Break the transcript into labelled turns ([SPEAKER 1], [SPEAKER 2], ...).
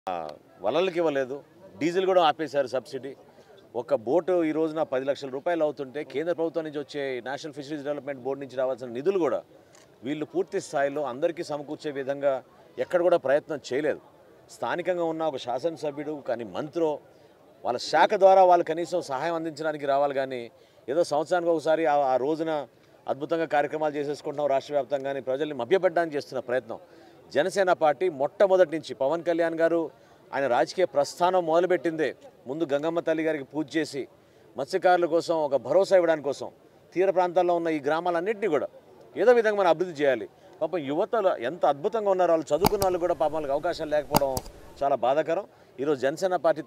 [SPEAKER 1] వలలకి ఇవ్వలేదు డీజిల్ కూడా ఆపేశారు సబ్సిడీ ఒక బోటు ఈ రోజున పది లక్షల రూపాయలు అవుతుంటే కేంద్ర ప్రభుత్వం నుంచి వచ్చే నేషనల్ ఫిషరీస్ డెవలప్మెంట్ బోర్డు నుంచి రావాల్సిన నిధులు కూడా వీళ్ళు పూర్తి స్థాయిలో అందరికీ సమకూర్చే విధంగా ఎక్కడ కూడా ప్రయత్నం చేయలేదు స్థానికంగా ఉన్న ఒక శాసనసభ్యుడు కానీ మంత్రో వాళ్ళ శాఖ ద్వారా వాళ్ళు కనీసం సహాయం అందించడానికి రావాలి కానీ ఏదో సంవత్సరానికి ఒకసారి ఆ ఆ రోజున అద్భుతంగా కార్యక్రమాలు చేసేసుకుంటున్నాం రాష్ట్ర వ్యాప్తంగా ప్రజల్ని మభ్యపెట్టడానికి చేస్తున్న ప్రయత్నం జనసేన పార్టీ మొట్టమొదటి నుంచి పవన్ కళ్యాణ్ గారు ఆయన రాజకీయ ప్రస్థానం మొదలుపెట్టిందే ముందు గంగమ్మ తల్లి గారికి పూజ చేసి మత్స్యకారుల కోసం ఒక భరోసా ఇవ్వడానికి కోసం తీర ప్రాంతాల్లో ఉన్న ఈ గ్రామాలన్నింటినీ కూడా ఏదో విధంగా మనం అభివృద్ధి చేయాలి పాపం యువతలు ఎంత అద్భుతంగా ఉన్నారో వాళ్ళు చదువుకున్న వాళ్ళు కూడా పాపం వాళ్ళకి అవకాశాలు లేకపోవడం చాలా బాధాకరం ఈరోజు జనసేన పార్టీ